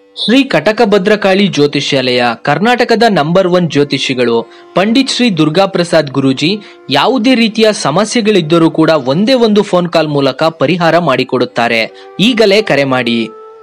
ಶ್ರೀ ಕಟಕ ಭದ್ರಕಾಳಿ ಜ್ಯೋತಿಷ್ಯಾಲಯ ಕರ್ನಾಟಕದ ನಂಬರ್ ಒನ್ ಜ್ಯೋತಿಷಿಗಳು ಪಂಡಿತ್ ಶ್ರೀ ದುರ್ಗಾಪ್ರಸಾದ್ ಗುರೂಜಿ ಯಾವುದೇ ರೀತಿಯ ಸಮಸ್ಯೆಗಳಿದ್ದರೂ ಕೂಡ ಒಂದೇ ಒಂದು ಫೋನ್ ಕಾಲ್ ಮೂಲಕ ಪರಿಹಾರ ಮಾಡಿಕೊಡುತ್ತಾರೆ ಈಗಲೇ ಕರೆ ಮಾಡಿ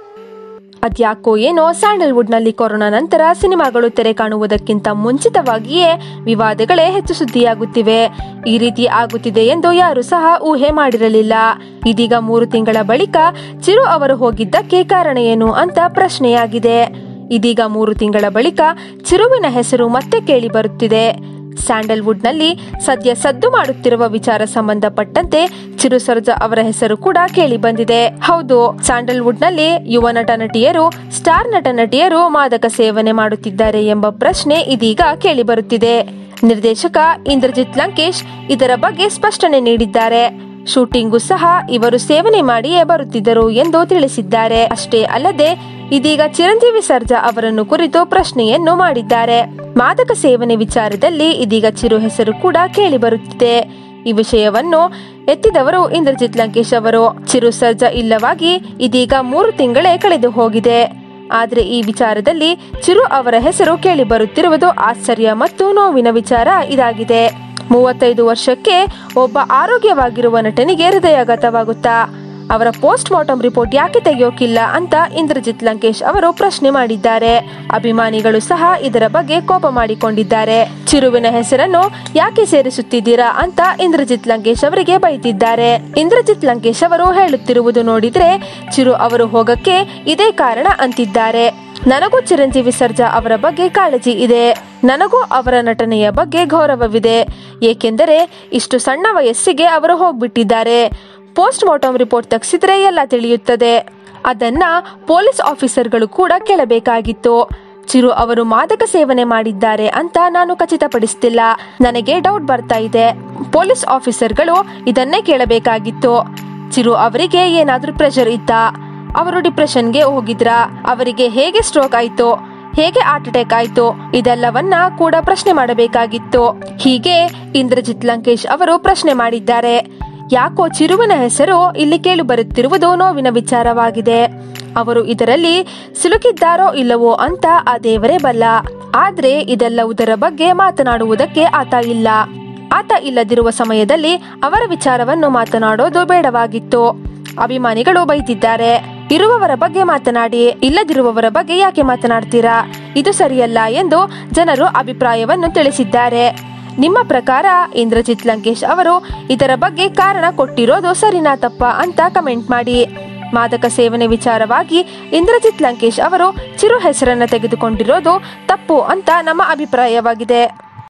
ಅದ್ಯಾಕೋ ಏನೋ ಸ್ಯಾಂಡಲ್ವುಡ್ ನಲ್ಲಿ ಕೊರೋನಾ ನಂತರ ಸಿನಿಮಾಗಳು ತೆರೆ ಕಾಣುವುದಕ್ಕಿಂತ ಮುಂಚಿತವಾಗಿಯೇ ವಿವಾದಗಳೇ ಹೆಚ್ಚು ಸುದ್ದಿಯಾಗುತ್ತಿವೆ ಈ ರೀತಿ ಆಗುತ್ತಿದೆ ಎಂದು ಯಾರು ಸಹ ಊಹೆ ಮಾಡಿರಲಿಲ್ಲ ಇದೀಗ ಮೂರು ತಿಂಗಳ ಬಳಿಕ ಚಿರು ಅವರು ಹೋಗಿದ್ದಕ್ಕೆ ಕಾರಣ ಏನು ಅಂತ ಪ್ರಶ್ನೆಯಾಗಿದೆ ಇದೀಗ ಮೂರು ತಿಂಗಳ ಬಳಿಕ ಚಿರುವಿನ ಹೆಸರು ಮತ್ತೆ ಕೇಳಿ ಬರುತ್ತಿದೆ ಸ್ಯಾಂಡಲ್ವುಡ್ ನಲ್ಲಿ ಸದ್ಯ ಸದ್ದು ಮಾಡುತ್ತಿರುವ ವಿಚಾರ ಸಂಬಂಧಪಟ್ಟಂತೆ ಚಿರು ಸರ್ಜಾ ಅವರ ಹೆಸರು ಕೂಡ ಕೇಳಿ ಬಂದಿದೆ ಹೌದು ಸ್ಯಾಂಡಲ್ವುಡ್ ನಲ್ಲಿ ಯುವ ನಟ ನಟಿಯರು ಸ್ಟಾರ್ ನಟ ನಟಿಯರು ಮಾದಕ ಸೇವನೆ ಮಾಡುತ್ತಿದ್ದಾರೆ ಎಂಬ ಪ್ರಶ್ನೆ ಇದೀಗ ಕೇಳಿ ಬರುತ್ತಿದೆ ನಿರ್ದೇಶಕ ಇಂದ್ರಜಿತ್ ಲಂಕೇಶ್ ಇದರ ಬಗ್ಗೆ ಸ್ಪಷ್ಟನೆ ನೀಡಿದ್ದಾರೆ ಶೂಟಿಂಗು ಸಹ ಇವರು ಸೇವನೆ ಮಾಡಿಯೇ ಬರುತ್ತಿದ್ದರು ಎಂದು ತಿಳಿಸಿದ್ದಾರೆ ಅಷ್ಟೇ ಅಲ್ಲದೆ ಇದೀಗ ಚಿರಂಜೀವಿ ಸರ್ಜಾ ಅವರನ್ನು ಕುರಿತು ಪ್ರಶ್ನೆಯನ್ನು ಮಾಡಿದ್ದಾರೆ ಮಾದಕ ಸೇವನೆ ವಿಚಾರದಲ್ಲಿ ಇದೀಗ ಚಿರು ಹೆಸರು ಕೂಡ ಕೇಳಿ ಬರುತ್ತಿದೆ ಈ ವಿಷಯವನ್ನು ಎತ್ತಿದವರು ಇಂದ್ರಜಿತ್ ಲಂಕೇಶ್ ಅವರು ಚಿರು ಸರ್ಜಾ ಇಲ್ಲವಾಗಿ ಇದೀಗ ಮೂರು ತಿಂಗಳೇ ಕಳೆದು ಹೋಗಿದೆ ಆದ್ರೆ ಈ ವಿಚಾರದಲ್ಲಿ ಚಿರು ಅವರ ಹೆಸರು ಕೇಳಿ ಬರುತ್ತಿರುವುದು ಆಶ್ಚರ್ಯ ಮತ್ತು ನೋವಿನ ವಿಚಾರ ಇದಾಗಿದೆ ಮೂವತ್ತೈದು ವರ್ಷಕ್ಕೆ ಒಬ್ಬ ಆರೋಗ್ಯವಾಗಿರುವ ನಟನಿಗೆ ಹೃದಯಾಘಾತವಾಗುತ್ತಾ ಅವರ ಪೋಸ್ಟ್ ಮಾರ್ಟಮ್ ರಿಪೋರ್ಟ್ ಯಾಕೆ ತೆಗೆಯೋಕಿಲ್ಲ ಅಂತ ಇಂದ್ರಜಿತ್ ಲಂಕೇಶ್ ಅವರು ಪ್ರಶ್ನೆ ಮಾಡಿದ್ದಾರೆ ಅಭಿಮಾನಿಗಳು ಸಹ ಇದರ ಬಗ್ಗೆ ಕೋಪ ಮಾಡಿಕೊಂಡಿದ್ದಾರೆ ಚಿರುವಿನ ಹೆಸರನ್ನು ಯಾಕೆ ಸೇರಿಸುತ್ತಿದ್ದೀರಾ ಅಂತ ಇಂದ್ರಜಿತ್ ಲಂಕೇಶ್ ಅವರಿಗೆ ಬೈತಿದ್ದಾರೆ ಇಂದ್ರಜಿತ್ ಲಂಕೇಶ್ ಅವರು ಹೇಳುತ್ತಿರುವುದು ನೋಡಿದ್ರೆ ಚಿರು ಅವರು ಹೋಗಕ್ಕೆ ಇದೇ ಕಾರಣ ಅಂತಿದ್ದಾರೆ ನನಗೂ ಚಿರಂಜೀವಿ ಸರ್ಜಾ ಅವರ ಬಗ್ಗೆ ಕಾಳಜಿ ಇದೆ ನನಗೂ ಅವರ ನಟನೆಯ ಬಗ್ಗೆ ಗೌರವವಿದೆ ಏಕೆಂದರೆ ಇಷ್ಟು ಸಣ್ಣ ವಯಸ್ಸಿಗೆ ಅವರು ಹೋಗ್ಬಿಟ್ಟಿದ್ದಾರೆ ಪೋಸ್ಟ್ ಮಾರ್ಟಮ್ ರಿಪೋರ್ಟ್ ತೆಗೆಸಿದ್ರೆ ಎಲ್ಲ ತಿಳಿಯುತ್ತದೆ ಅದನ್ನ ಪೊಲೀಸ್ ಆಫೀಸರ್ಗಳು ಕೂಡ ಕೇಳಬೇಕಾಗಿತ್ತು ಚಿರು ಅವರು ಮಾದಕ ಸೇವನೆ ಮಾಡಿದ್ದಾರೆ ಅಂತ ನಾನು ಖಚಿತಪಡಿಸ್ತಿಲ್ಲ ನನಗೆ ಡೌಟ್ ಬರ್ತಾ ಇದೆ ಪೊಲೀಸ್ ಆಫೀಸರ್ಗಳು ಇದನ್ನೇ ಕೇಳಬೇಕಾಗಿತ್ತು ಚಿರು ಅವರಿಗೆ ಏನಾದ್ರೂ ಪ್ರೆಷರ್ ಇತ್ತಾ ಅವರು ಡಿಪ್ರೆಷನ್ಗೆ ಹೋಗಿದ್ರಾ ಅವರಿಗೆ ಹೇಗೆ ಸ್ಟ್ರೋಕ್ ಆಯ್ತು ಹೇಗೆ ಹಾರ್ಟ್ ಅಟ್ಯಾಕ್ ಆಯ್ತು ಇದೆಲ್ಲವನ್ನ ಕೂಡ ಪ್ರಶ್ನೆ ಮಾಡಬೇಕಾಗಿತ್ತು ಹೀಗೆ ಇಂದ್ರಜಿತ್ ಲಂಕೇಶ್ ಅವರು ಪ್ರಶ್ನೆ ಮಾಡಿದ್ದಾರೆ ಯಾಕೋ ಚಿರುವಿನ ಹೆಸರು ಇಲ್ಲಿ ಕೇಳಿ ಬರುತ್ತಿರುವುದು ನೋವಿನ ವಿಚಾರವಾಗಿದೆ ಅವರು ಇದರಲ್ಲಿ ಸಿಲುಕಿದ್ದಾರೋ ಇಲ್ಲವೋ ಅಂತ ಆ ದೇವರೇ ಬಲ್ಲ ಆದ್ರೆ ಇದೆಲ್ಲವುದರ ಬಗ್ಗೆ ಮಾತನಾಡುವುದಕ್ಕೆ ಆತ ಇಲ್ಲ ಆತ ಇಲ್ಲದಿರುವ ಸಮಯದಲ್ಲಿ ಅವರ ವಿಚಾರವನ್ನು ಮಾತನಾಡೋದು ಬೇಡವಾಗಿತ್ತು ಅಭಿಮಾನಿಗಳು ಬೈತಿದ್ದಾರೆ ಇರುವವರ ಬಗ್ಗೆ ಮಾತನಾಡಿ ಇಲ್ಲದಿರುವವರ ಬಗ್ಗೆ ಯಾಕೆ ಮಾತನಾಡ್ತೀರಾ ಇದು ಸರಿಯಲ್ಲ ಎಂದು ಜನರು ಅಭಿಪ್ರಾಯವನ್ನು ತಿಳಿಸಿದ್ದಾರೆ ನಿಮ್ಮ ಪ್ರಕಾರ ಇಂದ್ರಜಿತ್ ಲಂಕೇಶ್ ಅವರು ಇದರ ಬಗ್ಗೆ ಕಾರಣ ಕೊಟ್ಟಿರೋದು ಸರಿನಾ ತಪ್ಪ ಅಂತ ಕಮೆಂಟ್ ಮಾಡಿ ಮಾದಕ ಸೇವನೆ ವಿಚಾರವಾಗಿ ಇಂದ್ರಜಿತ್ ಲಂಕೇಶ್ ಅವರು ಚಿರು ಹೆಸರನ್ನ ತೆಗೆದುಕೊಂಡಿರೋದು ತಪ್ಪು ಅಂತ ನಮ್ಮ ಅಭಿಪ್ರಾಯವಾಗಿದೆ